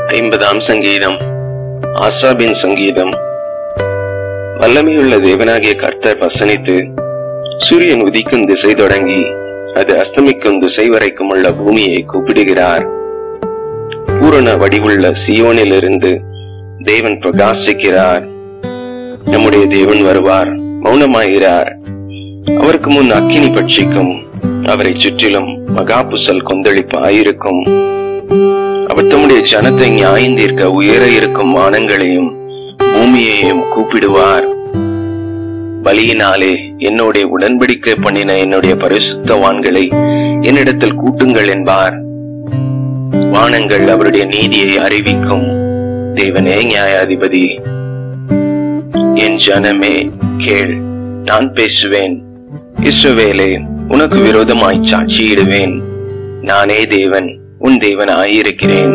ஐம்பதாம் சங்கீதம் ஆசாபின் சங்கீதம் வல்லமையுள்ள தேவனாகிய கர்த்தர் வசனித்து சூரியன் உதிக்கும் திசை தொடங்கி அது அஸ்தமிக்கும் திசை வரைக்கும் உள்ள பூமியை கூப்பிடுகிறார் பூரண வடிவுள்ள சியோனிலிருந்து தேவன் பிரகாசிக்கிறார் நம்முடைய தேவன் வருவார் மௌனமாகிறார் அவருக்கு முன் அக்கினி பட்சிக்கும் அவரை சுற்றிலும் மகாபுசல் கொந்தளிப்பு ஆயிருக்கும் அவர் தம்முடைய ஜனத்தை நியாயந்தீர்க்க உயர இருக்கும் வானங்களையும் பூமியையும் கூப்பிடுவார் பலியினாலே என்னுடைய உடன்படிக்கை பண்ணின என்னுடைய பரிசுத்தவான்களை என்னிடத்தில் கூட்டுங்கள் என்பார் வானங்கள் அவருடைய நீதியை அறிவிக்கும் தேவனே நியாயாதிபதி என் ஜனமே கேள் நான் பேசுவேன் இஸ்ரவேலே உனக்கு விரோதமாய் சாட்சியிடுவேன் நானே தேவன் உன் தேவன் ஆயிருக்கிறேன்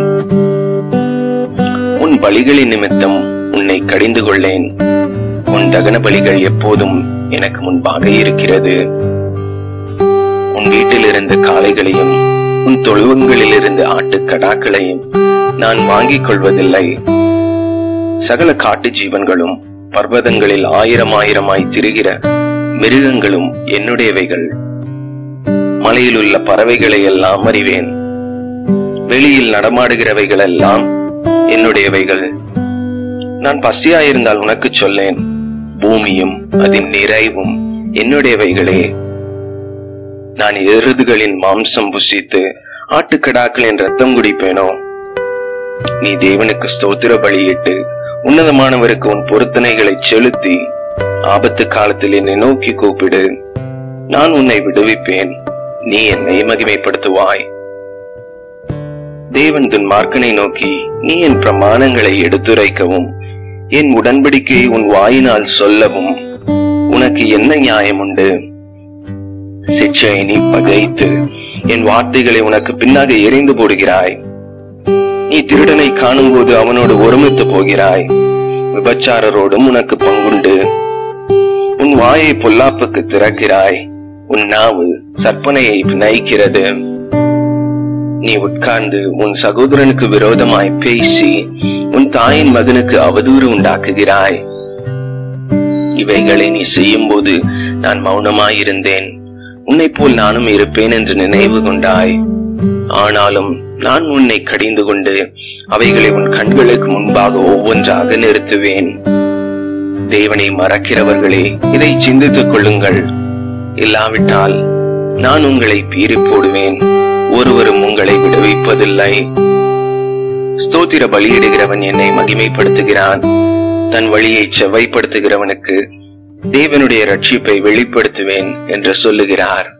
உன் பலிகளின் நிமித்தம் உன்னை கடிந்து கொள்ளேன் உன் தகன பலிகள் எப்போதும் எனக்கு முன்பாக இருக்கிறது உன் வீட்டில் இருந்த காளைகளையும் உன் தொழுவங்களில் இருந்து ஆட்டுக்கடாக்களையும் நான் வாங்கிக் கொள்வதில்லை சகல காட்டு ஜீவன்களும் பர்வதங்களில் ஆயிரம் ஆயிரமாய் திரிகிற மிருகங்களும் என்னுடையவைகள் மலையில் உள்ள பறவைகளை எல்லாம் அறிவேன் வெளியில் நடமாடுகிறவைகள் எல்லாம் என்னுடையவைகள் நான் பசியாயிருந்தால் உனக்கு சொல்லேன் பூமியும் அதன் நிறைவும் என்னுடையவைகளே நான் எருதுகளின் மாம்சம் புசித்து ஆட்டுக்கடாக்களின் ரத்தம் குடிப்பேனோ நீ தேவனுக்கு ஸ்தோத்திர பலியிட்டு உன்னதமானவருக்கு உன் பொருத்தனைகளை செலுத்தி ஆபத்து காலத்தில் என்னை நோக்கி கூப்பிடு நான் உன்னை விடுவிப்பேன் நீ என்னை மகிமைப்படுத்துவாய் தேவன் துன்மார்க்கனை நோக்கி நீ என் பிரமாணங்களை எடுத்துரைக்கவும் என் உடன்படிக்கையை உன் வாயினால் சொல்லவும் உனக்கு என்ன நியாயம் உண்டு சிக்ஷையை நீ பகைத்து என் வார்த்தைகளை உனக்கு பின்னாக எரிந்து போடுகிறாய் நீ திருடனை காணும்போது அவனோடு ஒருமித்து போகிறாய் விபச்சாரரோடும் உனக்கு பங்குண்டு உன் வாயை பொல்லாப்புக்கு திறக்கிறாய் உன் நாவு சற்பனையை நயிக்கிறது நீ உட்கார்ந்து உன் சகோதரனுக்கு விரோதமாய் பேசி உன் தாயின் மகனுக்கு அவதூறு உண்டாக்குகிறாய் இவைகளை நீ செய்யும்போது நான் மௌனமாயிருந்தேன் உன்னை போல் நானும் இருப்பேன் என்று நினைவு கொண்டாய் ஆனாலும் நான் உன்னை கடிந்து கொண்டு அவைகளை உன் கண்களுக்கு முன்பாக ஒவ்வொன்றாக நிறுத்துவேன் தேவனை மறக்கிறவர்களே இதை சிந்தித்துக் கொள்ளுங்கள் இல்லாவிட்டால் நான் உங்களை பீறி போடுவேன் ஒருவரும் உங்களை விடுவிப்பதில்லை ஸ்தோத்திர பலியிடுகிறவன் என்னை மகிமைப்படுத்துகிறான் தன் வழியை செவ்வாய்ப்படுத்துகிறவனுக்கு தேவனுடைய ரட்சிப்பை வெளிப்படுத்துவேன் என்று சொல்லுகிறார்